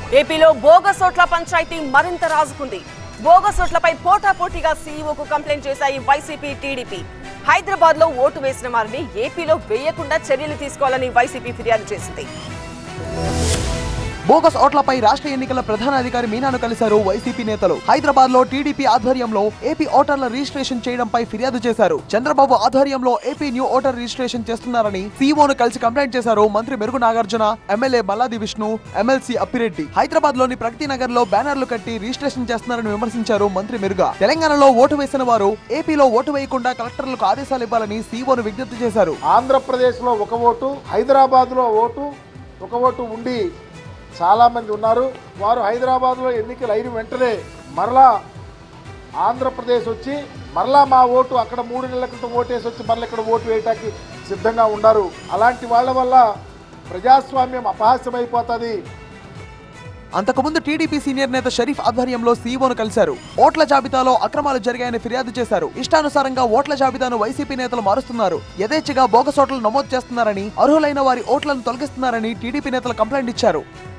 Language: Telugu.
ఏపీలో బోగస్ ఓట్ల పంచాయతీ మరింత రాజుకుంది బోగస్ ఓట్లపై పోటాపోటీగా సీఈఓకు కంప్లైంట్ చేశాయి వైసీపీ టీడీపీ హైదరాబాద్ లో ఓటు వేసిన వారిని ఏపీలో వేయకుండా చర్యలు తీసుకోవాలని వైసీపీ ఫిర్యాదు చేసింది బోగస్ ఓట్లపై రాష్ట్ర ఎన్నికల ప్రధాన అధికారి మీనాను కలిశారు వైసీపీ నేతలు హైదరాబాద్ లో టీడీపీ ఆధ్వర్యంలో ఏపీ ఓటర్ల రిజిస్ట్రేషన్ చేయడంపై ఫిర్యాదు చేశారు చంద్రబాబు ఆధ్వర్యంలో ఏపీ న్యూ ఓటర్ రిజిస్ట్రేషన్ చేస్తున్నారని సీఓను కలిసి కంప్లైంట్ చేశారు మంత్రి మెరుగు నాగార్జున ఎమ్మెల్యే మల్లాది విష్ణు ఎమ్మెల్సీ అప్పిరెడ్డి హైదరాబాద్ లోని ప్రగతి నగర్ లో బ్యానర్లు కట్టి రిజిస్ట్రేషన్ చేస్తున్నారని విమర్శించారు మంత్రి మెరుగా తెలంగాణలో ఓటు వేసిన వారు ఏపీలో ఓటు వేయకుండా కలెక్టర్లకు ఆదేశాలు ఇవ్వాలని సీఓను విజ్ఞప్తి చేశారు ఆంధ్రప్రదేశ్లో ఒక ఓటు హైదరాబాద్లో ఓటు ఒక ఓటు ఉండి చాలామంది ఉన్నారు వారు హైదరాబాద్లో ఎన్నికలు అయిన వెంటనే మరలా ఆంధ్రప్రదేశ్ వచ్చి మరలా మా ఓటు అక్కడ మూడు నెలల క్రితం ఓటేసి వచ్చి మరలా ఇక్కడ ఓటు వేయటానికి సిద్ధంగా ఉన్నారు అలాంటి వాళ్ళ వల్ల ప్రజాస్వామ్యం అపహాస్యమైపోతుంది అంతకుముందు టీడీపీ సీనియర్ నేత షరీఫ్ ఆధ్వర్యంలో సీఈఓను కలిశారు ఓట్ల జాబితాలో అక్రమాలు జరిగాయని ఫిర్యాదు చేశారు ఇష్టానుసారంగా ఓట్ల జాబితాను వైసీపీ నేతలు మారుస్తున్నారు యథేచ్ఛగా బోగస్ ఓట్లు నమోదు చేస్తున్నారని అర్హులైన వారి ఓట్లను తొలగిస్తున్నారని టీడీపీ నేతలు కంప్లైంట్ ఇచ్చారు